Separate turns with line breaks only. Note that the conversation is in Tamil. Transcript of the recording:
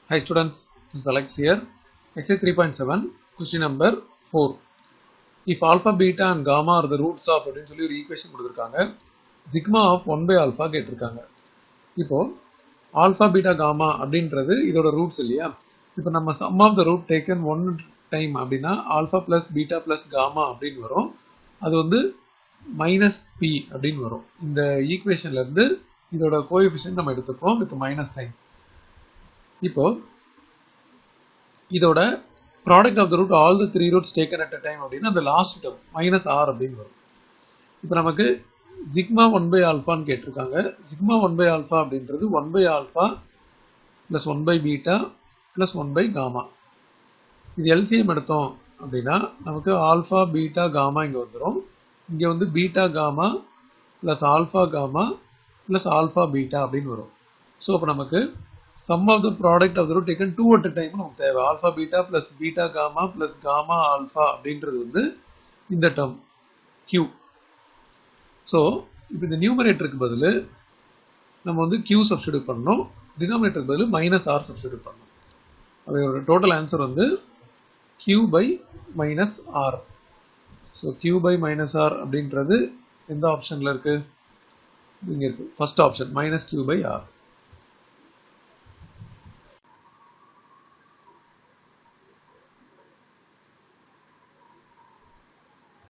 Hi students, this is Alex here. Exercise 3.7, question number 4. If alpha, beta and gamma are the roots of அப்படின்னு சொல்லி ஒரு ஈக்குவேஷன் கொடுத்துருக்காங்க sigma of one by alpha கேட்டிருக்காங்க இப்போ ஆல்ஃபா பீட்டா காமா அப்படின்றது இதோட ரூட்ஸ் இல்லையா இப்போ நம்ம sum of the root taken one time அப்படின்னா alpha plus beta plus gamma அப்படின்னு வரும் அது வந்து மைனஸ் பி அப்படின்னு வரும் இந்த ஈக்குவேஷன்ல இருந்து இதோட கோஎஃபிஷியன்ட் நம்ம எடுத்துப்போம் வித் மைனஸ் சைன் இப்போ இதோட product of the root all the three roots taken at a time அப்படின்னா அந்த லாஸ்ட் டேர்ம் மைனஸ் ஆர் அப்படின்னு வரும் இப்போ நமக்கு சிக்மா ஒன் பை ஆல்ஃபான்னு கேட்டிருக்காங்க சிக்மா ஒன் பை ஆல்ஃபா அப்படின்றது one by alpha plus one by beta plus one by gamma இது எல்சிஎம் எடுத்தோம் அப்படின்னா நமக்கு ஆல்ஃபா பீட்டா காமா இங்கே வந்துடும் இங்கே வந்து beta gamma plus alpha gamma plus alpha beta அப்படின்னு வரும் ஸோ அப்போ நமக்கு sum of the product of the root taken two at time நமக்கு தேவை alpha beta plus beta gamma plus gamma alpha அப்படின்றது வந்து இந்த டேர்ம் கியூ ஸோ இப்போ இந்த நியூமரேட்டருக்கு பதில் நம்ம வந்து கியூ சப்ஸ்டியூட் பண்ணணும் டினாமினேட்டருக்கு பதில் மைனஸ் ஆர் சப்ஸ்டியூட் பண்ணணும் அதோட டோட்டல் ஆன்சர் வந்து Q by minus R so Q by minus R அப்படின்றது எந்த ஆப்ஷனில் இருக்கு இங்கே இருக்கு first option minus Q by R